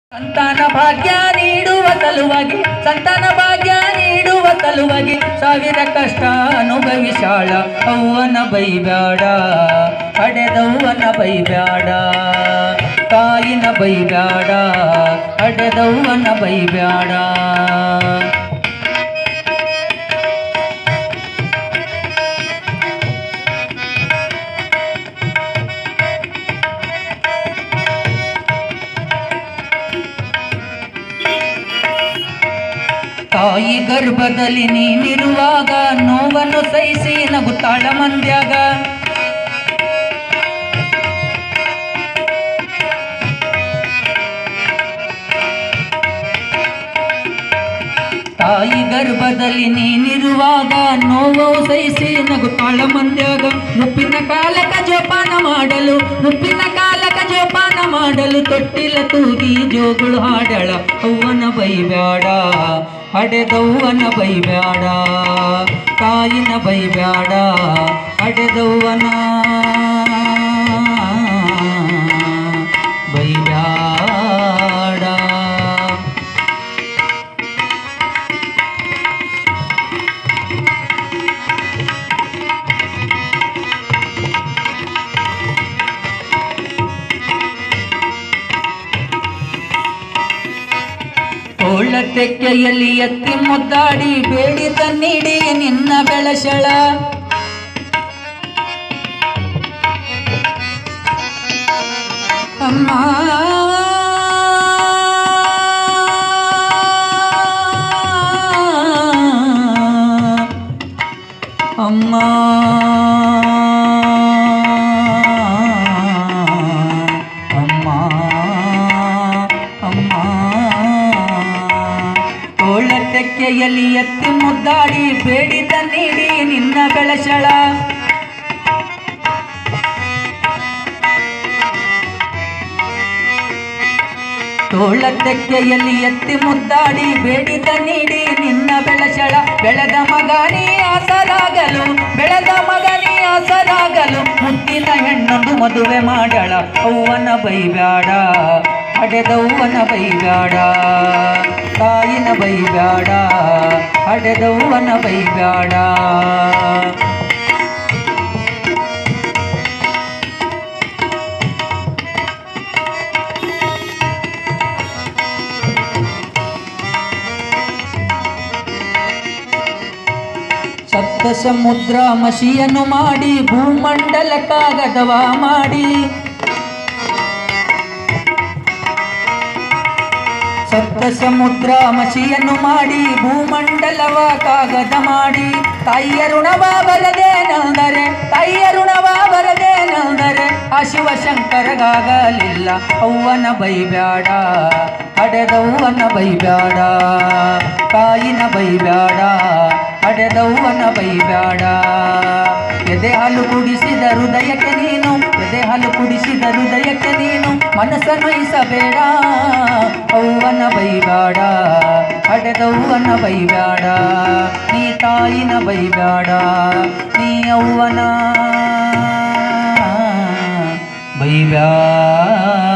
ಸಂತಾನ ಭಾಗ್ಯ ನೀಡುವ ಸಲುವಾಗಿ ಸಂತಾನ ಭಾಗ್ಯ ನೀಡುವ ಸಲುವಾಗಿ ಸಾವಿರ ಕಷ್ಟ ಅನುಭವಿಸಾಳ ಅವ್ವನ ಬೈಬ್ಯಾಡ ಹಡೆದವ್ವನ ಬೈಬ್ಯಾಡ ತಾಯಿನ ಬೈಬ್ಯಾಡ ಹಡೆದವ್ವನ ಬೈಬ್ಯಾಡ ತಾಯಿ ಗರ್ಭದಲ್ಲಿ ನೀನಿರುವಾಗ ನೋವನ್ನು ಸಹಿಸಿ ನಗುತ್ತಾಳ ಮಂದ್ಯಾಗ ತಾಯಿ ಗರ್ಭದಲ್ಲಿ ನೀನಿರುವಾಗ ನೋವು ಸಹಿಸಿ ನಗುತ್ತಾಳ ಮಂದ್ಯಾಗ ಮುಪ್ಪಿನ ಕಾಲಕ ಜೋಪಾನ ಮಾಡಲು ಮುಪ್ಪಿನ ಕಾಲಕ ಜೋಪಾನ ಮಾಡಲು ತೊಟ್ಟಿಲ ತೂಗಿ ಜೋಗುಳು ಹಾಡಳ ಅವ್ವನ ಬೈಬ್ಯಾಡ ಹಡೆದವ್ವನ ಬೈಬ್ಯಾಡ ತಾಯಿನ ಬೈಬ್ಯಾಡ ಹಡೆದವ್ವನ ಬೈಬ್ಯಾಡ ತೋಳ ತೆಕ್ಕೆಯಲ್ಲಿ ಎತ್ತಿ ಮುದ್ದಾಡಿ ಬೇಡಿದ ನೀಡಿ ನಿನ್ನ ಬೆಳಸಳ ಅಮ್ಮ ಅಮ್ಮ ಅಮ್ಮ ಅಮ್ಮ ತೋಳ ತೆಕ್ಕೆಯಲ್ಲಿ ಎತ್ತಿ ಮುದ್ದಾಡಿ ಬೇಡಿದ ನೀಡಿ ನಿನ್ನ ಬೆಳಸಳ ತೋಳ ತೆಕ್ಕೆಯಲ್ಲಿ ಎತ್ತಿ ಮುದ್ದಾಡಿ ಬೇಡಿದ ನೀಡಿ ನಿನ್ನ ಬೆಳಸಳ ಬೆಳೆದ ಮಗನಿ ಆಸರಾಗಲು ಬೆಳೆದ ಮಗನಿ ಆಸರಾಗಲು ಮುತ್ತಿನ ಹೆಣ್ಣೊಂದು ಮದುವೆ ಮಾಡಳ ಅವ್ವನ ಬೈಬ್ಯಾಡ ಹಡೆದವ್ವನ ಬೈಬ್ಯಾಡ ತಾಯಿನ ಬೈಬ್ಯಾಡ ಹಡೆದವ್ವನ ಬೈಬ್ಯಾಡ ಸಪ್ತ ಸಮುದ್ರ ಮಸಿಯನ್ನು ಮಾಡಿ ಭೂಮಂಡಲ ಕಾಗದವ ಮಾಡಿ ಸಪ್ತ ಸಮುದ್ರ ಮಸಿಯನ್ನು ಮಾಡಿ ಭೂಮಂಡಲವ ಕಾಗದ ಮಾಡಿ ತಾಯಿಯ ಋಣವ ಬರದೆ ನಂದರೆ ತಾಯಿಯ ಋಣವ ಬರದೆ ನಂದರೆ ಆ ಶಿವಶಂಕರಗಾಗಲಿಲ್ಲ ಅವ್ವನ ಬೈಬ್ಯಾಡ ಹಡೆದವ್ವನ ಬೈಬ್ಯಾಡ ತಾಯಿನ ಬೈಬ್ಯಾಡ ಹಡೆದವ್ವನ ಬೈಬ್ಯಾಡ ಎದೆ ಹಾಲು ಕುಡಿಸಿದ ಹೃದಯಕ್ಕೆ ನೀನು ಎದೆ ಹಾಲು ಕುಡಿಸಿದ ಹೃದಯಕ್ಕೆ ನೀನು ಮನಸ್ಸನ್ನು ಇಸಬೇಡ ಅವ್ವನ ಬೈಬ್ಯಾಡ ಹಡೆದವ್ವನ ಬೈಬ್ಯಾಡ ನೀ ತಾಯಿನ ಬೈಬ್ಯಾಡ ನೀ ಅವ್ವನ ಬೈಬ್ಯಾಡ